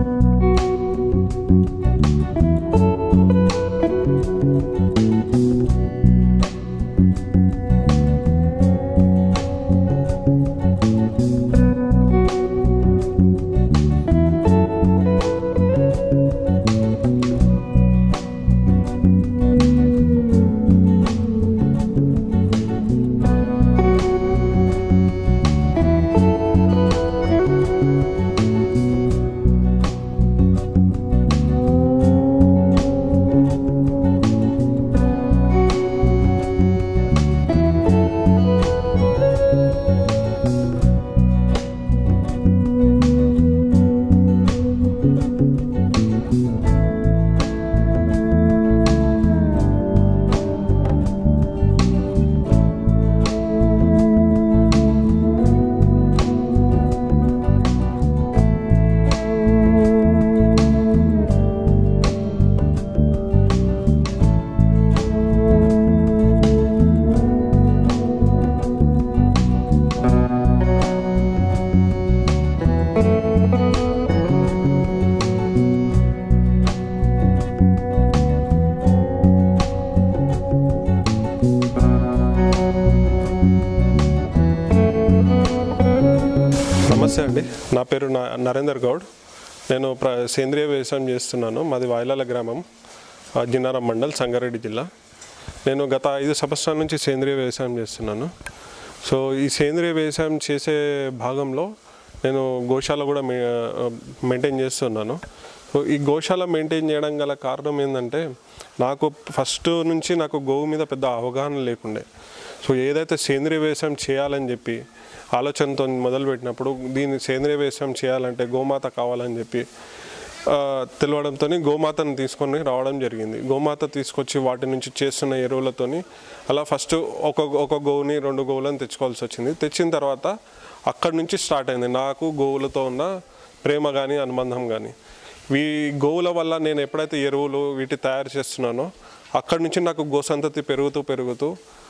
నమస్తే అండి నా పేరు నా నరేందర్ గౌడ్ నేను ప్ర సేంద్రియ వ్యవసాయం చేస్తున్నాను మాది వాయిలాల గ్రామం ఆ, జిన్నారం మండల్ సంగారెడ్డి జిల్లా నేను గత ఐదు సంవత్సరాల నుంచి సేంద్రియ వ్యవసాయం చేస్తున్నాను సో ఈ సేంద్రియ వ్యవసాయం చేసే భాగంలో నేను గోశాల కూడా మె మెయింటైన్ చేస్తున్నాను సో ఈ గోశాల మెయింటైన్ చేయడం గల కారణం ఏంటంటే నాకు ఫస్ట్ నుంచి నాకు గోవు మీద పెద్ద అవగాహన లేకుండే సో ఏదైతే సేంద్రియ వ్యవసాయం చేయాలని చెప్పి ఆలోచనతో మొదలుపెట్టినప్పుడు దీన్ని సేంద్రియ వ్యవసాయం చేయాలంటే గోమాత కావాలని చెప్పి ఆ, తెలవడంతో గోమాతను తీసుకొని రావడం జరిగింది గోమాత తీసుకొచ్చి వాటి నుంచి చేస్తున్న ఎరువులతోని అలా ఫస్ట్ ఒక ఒక గోవుని రెండు గోవులను తెచ్చుకోవాల్సి వచ్చింది తెచ్చిన తర్వాత అక్కడి నుంచి స్టార్ట్ అయింది నాకు గోవులతో ఉన్న ప్రేమ కానీ అనుబంధం కానీ ఈ గోవుల వల్ల నేను ఎప్పుడైతే ఎరువులు వీటి తయారు చేస్తున్నానో అక్కడి నుంచి నాకు గోసంతతి పెరుగుతూ పెరుగుతూ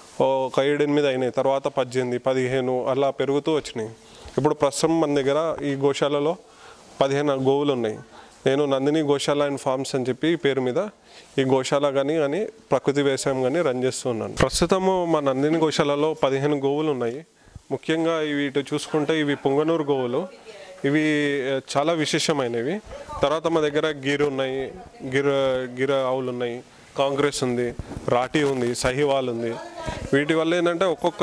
ఒక ఏడెనిమిది అయినాయి తర్వాత పద్దెనిమిది పదిహేను అలా పెరుగుతూ వచ్చినాయి ఇప్పుడు ప్రస్తుతం మన దగ్గర ఈ గోశాలలో పదిహేను గోవులు ఉన్నాయి నేను నందిని గోశాల అండ్ ఫార్మ్స్ అని చెప్పి ఈ పేరు మీద ఈ గోశాల కానీ కానీ ప్రకృతి వ్యవసాయం కానీ రన్ చేస్తూ ఉన్నాను ప్రస్తుతము మా నందిని గోశాలలో పదిహేను గోవులు ఉన్నాయి ముఖ్యంగా ఇవి ఇటు చూసుకుంటే ఇవి పొంగనూరు గోవులు ఇవి ఆ, చాలా విశేషమైనవి తర్వాత మా దగ్గర గిర్ ఉన్నాయి గిర్ గిర్ ఆవులు ఉన్నాయి కాంగ్రెస్ ఉంది రాటి ఉంది సహివాల్ ఉంది వీటి వల్ల ఏంటంటే ఒక్కొక్క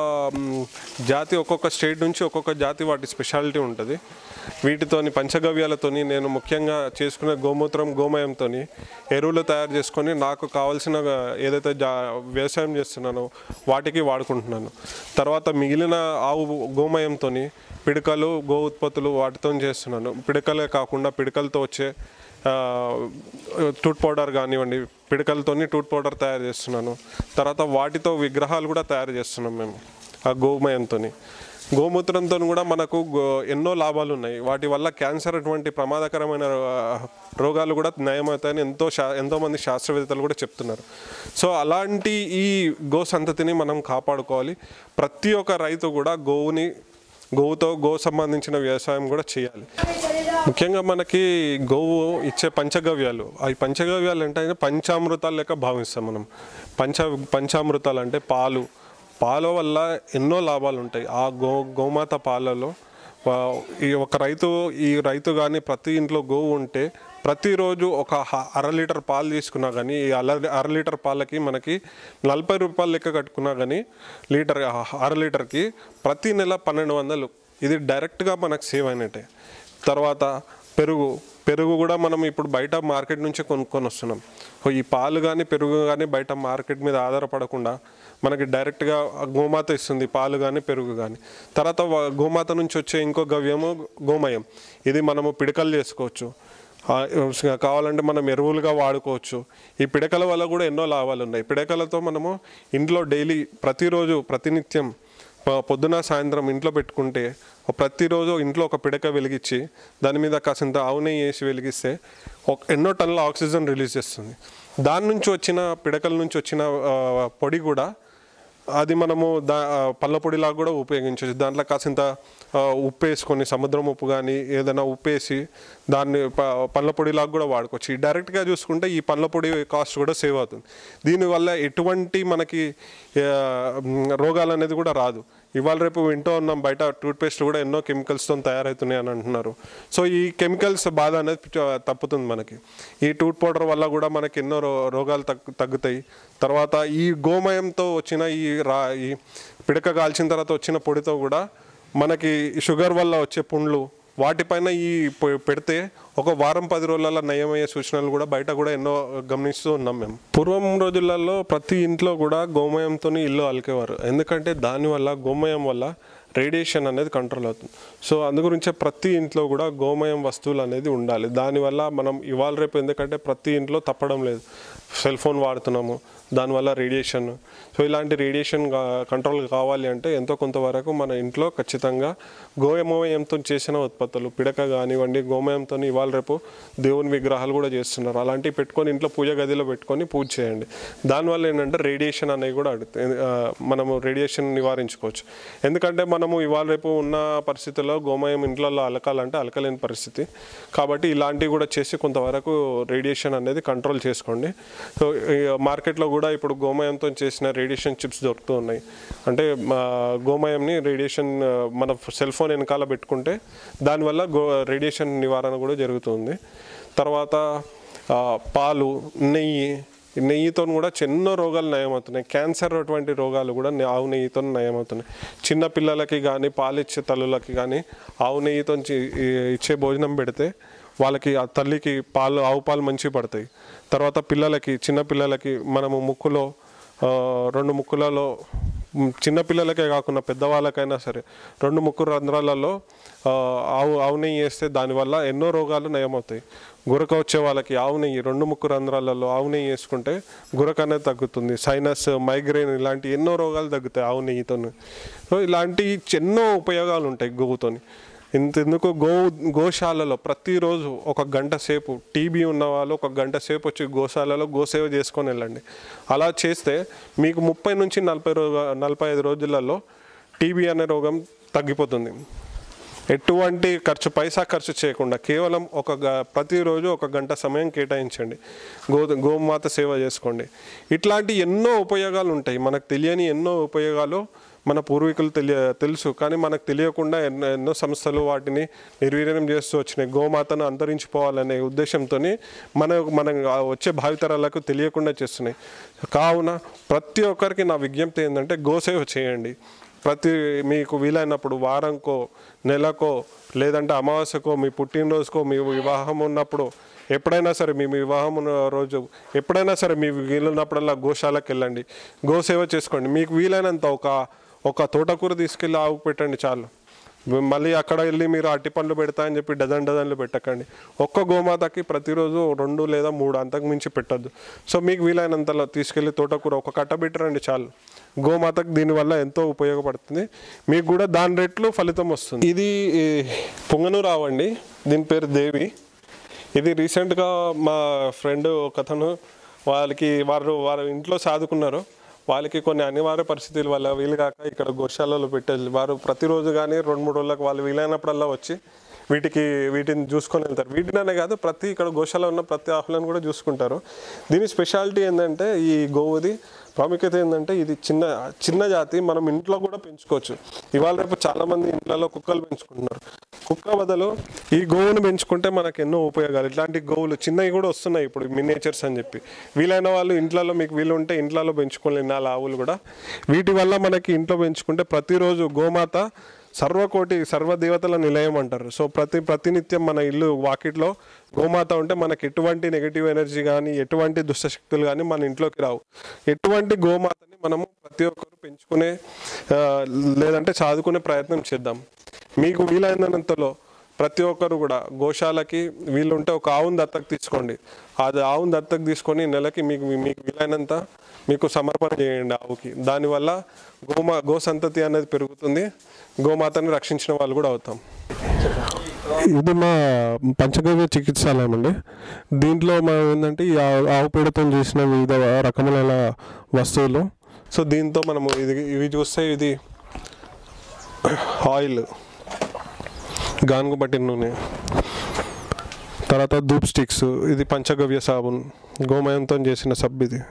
మ్, జాతి ఒక్కొక్క స్టేట్ నుంచి ఒక్కొక్క జాతి వాటి స్పెషాలిటీ ఉంటుంది వీటితోని పంచగవ్యాలతోని నేను ముఖ్యంగా చేసుకునే గోమూత్రం గోమయంతోని ఎరువులు తయారు చేసుకొని నాకు కావాల్సిన ఏదైతే జా వ్యవసాయం చేస్తున్నానో వాటికి వాడుకుంటున్నాను తర్వాత మిగిలిన ఆవు గోమయంతోని పిడకలు గో ఉత్పత్తులు వాటితో చేస్తున్నాను పిడకలే కాకుండా పిడకలతో వచ్చే ఆ, టూత్ పౌడర్ కానివ్వండి పిడకలతోని టూత్ పౌడర్ తయారు చేస్తున్నాను తర్వాత వాటితో విగ్రహాలు కూడా తయారు చేస్తున్నాం మేము ఆ గోమయంతో గోమూత్రంతో కూడా మనకు గో- ఎన్నో లాభాలు ఉన్నాయి వాటి వల్ల క్యాన్సర్ అటువంటి ప్రమాదకరమైన ఆ, రోగాలు కూడా నయమవుతాయని ఎంతో శా ఎంతోమంది శాస్త్రవేత్తలు కూడా చెప్తున్నారు సో అలాంటి ఈ గో సంతతిని మనం కాపాడుకోవాలి ప్రతి ఒక్క రైతు కూడా గోవుని గోవుతో గో సంబంధించిన వ్యవసాయం కూడా చేయాలి ముఖ్యంగా మనకి గోవు ఇచ్చే పంచగవ్యాలు అవి పంచగవ్యాలు అంటే పంచామృతాలు లెక్క భావిస్తాం మనం పంచ పంచామృతాలు అంటే పాలు పాల వల్ల ఎన్నో లాభాలు ఉంటాయి ఆ గో గోమాత పాలలో వా- ఈ ఒక రైతు ఈ రైతు కానీ ప్రతి ఇంట్లో గోవు ఉంటే ప్రతిరోజు ఒక హ- అర లీటర్ పాలు తీసుకున్నా కానీ ఈ అర అర లీటర్ పాలకి మనకి నలభై రూపాయలు లెక్క కట్టుకున్నా కానీ లీటర్ అర లీటర్కి ప్రతి నెల పన్నెండు వందలు ఇది డైరెక్ట్గా మనకు సేవ్ అయినట్టే తర్వాత పెరుగు పెరుగు కూడా మనం ఇప్పుడు బయట మార్కెట్ నుంచి కొనుక్కొని వస్తున్నాం సో ఈ పాలు కానీ పెరుగు కానీ బయట మార్కెట్ మీద ఆధారపడకుండా మనకి డైరెక్ట్గా గోమాత ఇస్తుంది పాలు కానీ పెరుగు కానీ తర్వాత వ- గోమాత నుంచి వచ్చే ఇంకో గవ్యము గోమయం ఇది మనము పిడకలు చేసుకోవచ్చు ఆ, కావాలంటే మనం ఎరువులుగా వాడుకోవచ్చు ఈ పిడకల వల్ల కూడా ఎన్నో లాభాలు ఉన్నాయి పిడకలతో మనము ఇంట్లో డైలీ ప్రతిరోజు ప్రతినిత్యం ప- పొద్దున సాయంత్రం ఇంట్లో పెట్టుకుంటే ఒక ప్రతిరోజు ఇంట్లో ఒక పిడక వెలిగించి దాని మీద కాసింత ఆవు నెయ్యి వేసి వెలిగిస్తే ఒక ఎన్నో టన్నుల ఆక్సిజన్ రిలీజ్ చేస్తుంది దాని నుంచి వచ్చిన పిడకల నుంచి వచ్చిన ఆ, పొడి కూడా అది మనము దా పళ్ళ పొడిలాగా కూడా ఉపయోగించవచ్చు దాంట్లో కాసింత ఆ, ఉప్పు వేసుకొని సముద్రం ఉప్పు కానీ ఏదైనా ఉప్పు వేసి దాన్ని ప పళ్ళ పొడిలాగా కూడా వాడుకోవచ్చు ఈ డైరెక్ట్గా చూసుకుంటే ఈ పళ్ళ పొడి కాస్ట్ కూడా సేవ్ అవుతుంది దీనివల్ల ఎటువంటి మనకి ఆ, మ్, రోగాలు అనేది కూడా రాదు ఇవాళ రేపు వింటూ ఉన్నాం బయట టూత్పేస్ట్ కూడా ఎన్నో కెమికల్స్తో తయారవుతున్నాయి అని అంటున్నారు సో ఈ కెమికల్స్ బాధ అనేది చ- తప్పుతుంది మనకి ఈ టూత్ పౌడర్ వల్ల కూడా మనకి ఎన్నో రో రోగాలు తగ్గు తగ్గుతాయి తర్వాత ఈ గోమయంతో వచ్చిన ఈ రా ఈ పిడక కాల్చిన తర్వాత వచ్చిన పొడితో కూడా మనకి షుగర్ వల్ల వచ్చే పుండ్లు వాటిపైన ఈ పె- పెడితే ఒక వారం పది రోజులలో నయమయ్యే సూచనలు కూడా బయట కూడా ఎన్నో గమనిస్తూ ఉన్నాం మేము పూర్వం రోజులలో ప్రతి ఇంట్లో కూడా గోమయంతో ఇల్లు అలికేవారు ఎందుకంటే దానివల్ల గోమయం వల్ల రేడియేషన్ అనేది కంట్రోల్ అవుతుంది సో అందు గురించే ప్రతి ఇంట్లో కూడా గోమయం వస్తువులు అనేది ఉండాలి దానివల్ల మనం ఇవాళ రేపు ఎందుకంటే ప్రతి ఇంట్లో తప్పడం లేదు సెల్ ఫోన్ వాడుతున్నాము దానివల్ల రేడియేషన్ సో ఇలాంటి రేడియేషన్ కంట్రోల్ కావాలి అంటే ఎంతో కొంతవరకు మన ఇంట్లో ఖచ్చితంగా గోమయంతో చేసిన ఉత్పత్తులు పిడక కానివ్వండి గోమయంతో ఇవాళ రేపు దేవుని విగ్రహాలు కూడా చేస్తున్నారు అలాంటివి పెట్టుకొని ఇంట్లో పూజ గదిలో పెట్టుకొని పూజ చేయండి దానివల్ల ఏంటంటే రేడియేషన్ అనేవి కూడా అడుగుతాయి ఆ, మనము రేడియేషన్ నివారించుకోవచ్చు ఎందుకంటే మనము ఇవాళ రేపు ఉన్న పరిస్థితుల్లో గోమయం ఇంట్లో అలకాలంటే అలకలేని పరిస్థితి కాబట్టి ఇలాంటివి కూడా చేసి కొంతవరకు రేడియేషన్ అనేది కంట్రోల్ చేసుకోండి సో ఈ మార్కెట్లో కూడా ఇప్పుడు గోమయంతో చేసిన రేడియేషన్ చిప్స్ దొరుకుతూ ఉన్నాయి అంటే మా గోమయంని రేడియేషన్ ఆ, మన సెల్ ఫోన్ వెనకాల పెట్టుకుంటే దానివల్ల గో రేడియేషన్ నివారణ కూడా జరుగుతుంది తర్వాత ఆ, పాలు నెయ్యి ఈ నెయ్యితో కూడా ఎన్నో రోగాలు నయమవుతున్నాయి క్యాన్సర్ అటువంటి రోగాలు కూడా నె- ఆవు నెయ్యితో నయమవుతున్నాయి చిన్న పిల్లలకి కానీ పాలిచ్చే తల్లులకి కానీ ఆవు నెయ్యితో చి- ఈ- ఇచ్చే భోజనం పెడితే వాళ్ళకి ఆ తల్లికి పాలు ఆవు పాలు మంచిగా పడతాయి తర్వాత పిల్లలకి చిన్న పిల్లలకి మనము ముక్కులో ఆ, రెండు ముక్కులలో మ్, చిన్న పిల్లలకే కాకుండా పెద్దవాళ్ళకైనా సరే రెండు ముక్కు రంధ్రాలలో ఆ, ఆవు ఆవు నెయ్యి వేస్తే దానివల్ల ఎన్నో రోగాలు నయమవుతాయి గురక వచ్చే వాళ్ళకి ఆవు నెయ్యి రెండు ముక్కు రంధ్రాలలో ఆవు నెయ్యి వేసుకుంటే గురక అనేది తగ్గుతుంది సైనస్ మైగ్రేన్ ఇలాంటి ఎన్నో రోగాలు తగ్గుతాయి ఆవు నెయ్యితో సో ఇలాంటి ఎన్నో ఉపయోగాలు ఉంటాయి గోవుతోని ఇంతెందుకు గో గోశాలలో ప్రతిరోజు ఒక గంట సేపు టీబీ ఉన్న వాళ్ళు ఒక గంట సేపు వచ్చి గోశాలలో గోసేవ చేసుకొని వెళ్ళండి అలా చేస్తే మీకు ముప్పై నుంచి నలభై రో నలభై ఐదు రోజులలో టీబీ అనే రోగం తగ్గిపోతుంది ఎటువంటి ఖర్చు పైసా ఖర్చు చేయకుండా కేవలం ఒక గ- ప్రతిరోజు ఒక గంట సమయం కేటాయించండి గో గోమాత సేవ చేసుకోండి ఇట్లాంటి ఎన్నో ఉపయోగాలు ఉంటాయి మనకు తెలియని ఎన్నో ఉపయోగాలు మన పూర్వీకులు తెలియ తెలుసు కానీ మనకు తెలియకుండా ఎన్నో ఎన్నో సంస్థలు వాటిని నిర్వీర్యం చేస్తూ వచ్చినాయి గోమాతను అంతరించిపోవాలనే ఉద్దేశంతో మన మన వచ్చే భావితరాలకు తెలియకుండా చేస్తున్నాయి కావున ప్రతి ఒక్కరికి నా విజ్ఞప్తి ఏంటంటే గోసేవ చేయండి ప్రతి మీకు వీలైనప్పుడు వారంకో నెలకో లేదంటే అమావాస్యకో మీ పుట్టినరోజుకో మీ వివాహం ఉన్నప్పుడు ఎప్పుడైనా సరే మీ వివాహం ఉన్న రోజు ఎప్పుడైనా సరే మీ వీలున్నప్పుడల్లా గోశాలకు వెళ్ళండి గోసేవ చేసుకోండి మీకు వీలైనంత ఒక ఒక తోటకూర తీసుకెళ్ళి ఆవుకు పెట్టండి చాలు మళ్ళీ అక్కడ వెళ్ళి మీరు అట్టి పండ్లు పెడతా అని చెప్పి డజన్ డజన్లు పెట్టకండి ఒక్క గోమాతకి ప్రతిరోజు రెండు లేదా మూడు అంతకు మించి పెట్టద్దు సో మీకు వీలైనంతలో తీసుకెళ్ళి తోటకూర ఒక కట్ట పెట్టరండి చాలు గోమాతకు దీనివల్ల ఎంతో ఉపయోగపడుతుంది మీకు కూడా దాని రెట్లు ఫలితం వస్తుంది ఇది ఈ, పొంగనూరు ఆవండి దీని పేరు దేవి ఇది రీసెంట్గా మా ఫ్రెండ్ ఒక అతను వాళ్ళకి వారు వారు ఇంట్లో సాదుకున్నారు వాళ్ళకి కొన్ని అనివార్య పరిస్థితుల వల్ల వీలు కాక ఇక్కడ గోశాలలో పెట్టేది వారు ప్రతిరోజు కానీ రెండు మూడు రోజులకు వాళ్ళు వీలైనప్పుడల్లా వచ్చి వీటికి వీటిని చూసుకొని వెళ్తారు వీటిననే కాదు ప్రతి ఇక్కడ గోశాల ఉన్న ప్రతి ఆహ్లాన్ని కూడా చూసుకుంటారు దీని స్పెషాలిటీ ఏంటంటే ఈ గోవుది ప్రాముఖ్యత ఏంటంటే ఇది చిన్న చిన్న జాతి మనం ఇంట్లో కూడా పెంచుకోవచ్చు ఇవాళ రేపు చాలామంది ఇంట్లో కుక్కలు పెంచుకుంటున్నారు కుక్క బదులు ఈ గోవును పెంచుకుంటే మనకు ఎన్నో ఉపయోగాలు ఇట్లాంటి గోవులు చిన్నవి కూడా వస్తున్నాయి ఇప్పుడు మినేచర్స్ అని చెప్పి వీలైన వాళ్ళు ఇంట్లో మీకు వీలు ఉంటే ఇంట్లో పెంచుకోలేని నాలుగు ఆవులు కూడా వీటి వల్ల మనకి ఇంట్లో పెంచుకుంటే ప్రతిరోజు గోమాత సర్వకోటి సర్వదేవతల నిలయం అంటారు సో ప్రతి ప్రతినిత్యం మన ఇల్లు వాకిట్లో గోమాత ఉంటే మనకి ఎటువంటి నెగిటివ్ ఎనర్జీ కానీ ఎటువంటి దుష్టశక్తులు కానీ మన ఇంట్లోకి రావు ఎటువంటి గోమాతని మనము ప్రతి ఒక్కరు పెంచుకునే ఆ, లేదంటే చదువుకునే ప్రయత్నం చేద్దాం మీకు వీలైనంతలో ప్రతి ఒక్కరు కూడా గోశాలకి వీలుంటే ఒక ఆవును దత్తకు తీసుకోండి అది ఆవును దత్తకు తీసుకొని నెలకి మీకు మీకు వీలైనంత మీకు సమర్పణ చేయండి ఆవుకి దానివల్ల గోమా గో సంతతి అనేది పెరుగుతుంది గోమాతని రక్షించిన వాళ్ళు కూడా అవుతాం ఇది మా పంచగవ్య చికిత్సాలయం అండి దీంట్లో మనం ఏంటంటే ఈ ఆవు ఆవు పేడతో చేసిన వివిధ రకములైన వస్తువులు సో దీంతో మనము ఇది ఇవి చూస్తే ఇది ఆయిల్ గానుగు పట్టిన నూనె తర్వాత ధూప్ స్టిక్స్ ఇది పంచగవ్య సాబున్ గోమయంతో చేసిన సబ్బు ఇది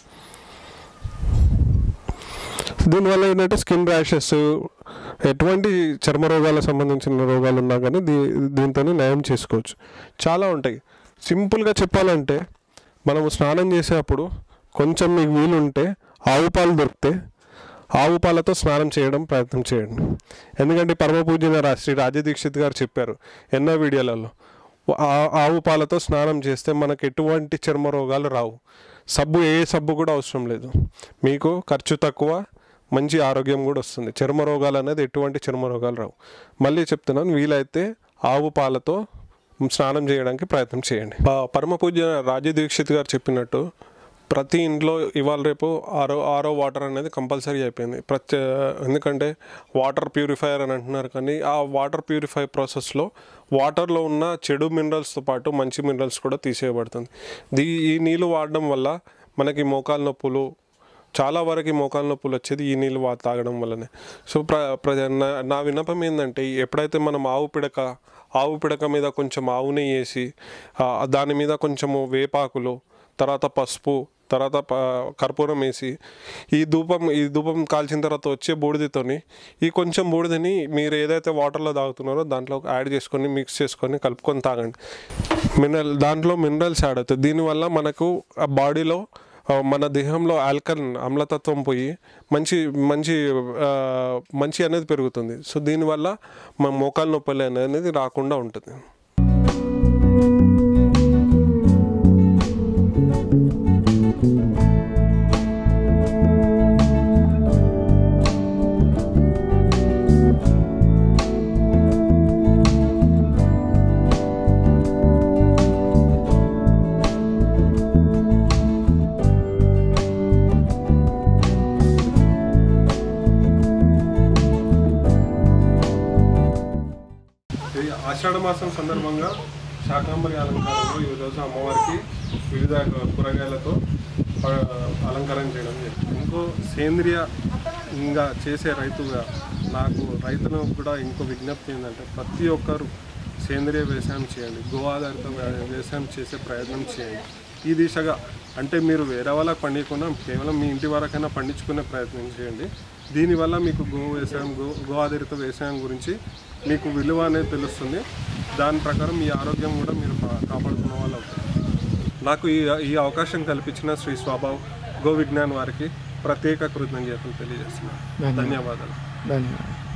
దీనివల్ల ఏంటంటే స్కిన్ ర్యాషెస్ ఎటువంటి చర్మ రోగాలకు సంబంధించిన రోగాలు ఉన్నా కానీ దీ దీంతో నయం చేసుకోవచ్చు చాలా ఉంటాయి సింపుల్గా చెప్పాలంటే మనము స్నానం చేసేటప్పుడు కొంచెం మీకు వీలుంటే ఆవు పాలు దొరికితే ఆవు పాలతో స్నానం చేయడం ప్రయత్నం చేయండి ఎందుకంటే పరమ పూజన రా శ్రీ రాజ దీక్షిత్ గారు చెప్పారు ఎన్నో వీడియోలలో ఆ- ఆవు పాలతో స్నానం చేస్తే మనకు ఎటువంటి చర్మ రోగాలు రావు సబ్బు ఏ సబ్బు కూడా అవసరం లేదు మీకు ఖర్చు తక్కువ మంచి ఆరోగ్యం కూడా వస్తుంది చర్మ రోగాలు అనేది ఎటువంటి చర్మ రోగాలు రావు మళ్ళీ చెప్తున్నాను వీలైతే ఆవు పాలతో స్నానం చేయడానికి ప్రయత్నం చేయండి ప- పరమ పూజ్య రాజీ దీక్షిత్ గారు చెప్పినట్టు ప్రతి ఇంట్లో ఇవాళ రేపు ఆరో ఆరో వాటర్ అనేది కంపల్సరీ అయిపోయింది ప్రతి ఎందుకంటే వాటర్ ప్యూరిఫైయర్ అని అంటున్నారు కానీ ఆ వాటర్ ప్యూరిఫై ప్రాసెస్లో వాటర్లో ఉన్న చెడు మినరల్స్తో పాటు మంచి మినరల్స్ కూడా తీసేయబడుతుంది దీ ఈ నీళ్ళు వాడడం వల్ల మనకి మోకాలు నొప్పులు చాలా వరకు మోకాలు నొప్పులు వచ్చేది ఈ నీళ్ళు వా తాగడం వల్లనే సో ప్ర ప్ర నా నా విన్నపం ఏంటంటే ఎప్పుడైతే మనం ఆవు పిడక ఆవు పిడక మీద కొంచెం ఆవు నెయ్యి వేసి ఆ, దాని మీద కొంచెము వేపాకులు తర్వాత పసుపు తర్వాత ప- కర్పూరం వేసి ఈ ధూపం ఈ ధూపం కాల్చిన తర్వాత వచ్చే బూడిదతోని ఈ కొంచెం బూడిదని మీరు ఏదైతే వాటర్లో తాగుతున్నారో దాంట్లో యాడ్ చేసుకొని మిక్స్ చేసుకొని కలుపుకొని తాగండి మినరల్ దాంట్లో మినరల్స్ యాడ్ అవుతాయి దీనివల్ల మనకు ఆ బాడీలో ఆ, మన దేహంలో ఆల్కల్ అమ్లతత్వం పోయి మంచి మంచి ఆ, మంచి అనేది పెరుగుతుంది సో దీనివల్ల మన మోకాలు నొప్పులు అనేది రాకుండా ఉంటుంది ఇది ఆషాఢ మాసం సందర్భంగా శాకాంబరి అలంకారంలో ఈరోజు అమ్మవారికి వివిధ కూరగాయలతో ఆ, అలంకారం చేయడం జరిగింది ఇంకో సేంద్రియ ఇంకా చేసే రైతుగా నాకు రైతులకు కూడా ఇంకో విజ్ఞప్తి ఏంటంటే ప్రతి ఒక్కరు సేంద్రియ వ్యవసాయం చేయండి గో ఆధారిత వ్య- వ్యవసాయం చేసే ప్రయత్నం చేయండి ఈ దిశగా అంటే మీరు వేరే వాళ్ళకి పండించకుండా కేవలం మీ ఇంటి వరకైనా పండించుకునే ప్రయత్నం చేయండి దీనివల్ల మీకు గో వ్యవసాయం గో గో ఆధారిత వ్యవసాయం గురించి మీకు విలువ అనేది తెలుస్తుంది దాని ప్రకారం మీ ఆరోగ్యం కూడా మీరు కా- కాపాడుకున్న వాళ్ళు అవుతారు నాకు ఈ ఈ అవకాశం కల్పించిన శ్రీ స్వభావ్ గో విజ్ఞాన్ వారికి ప్రత్యేక కృతజ్ఞతలు తెలియజేస్తున్నాను ధన్యవాదాలు ధన్యవాదాలు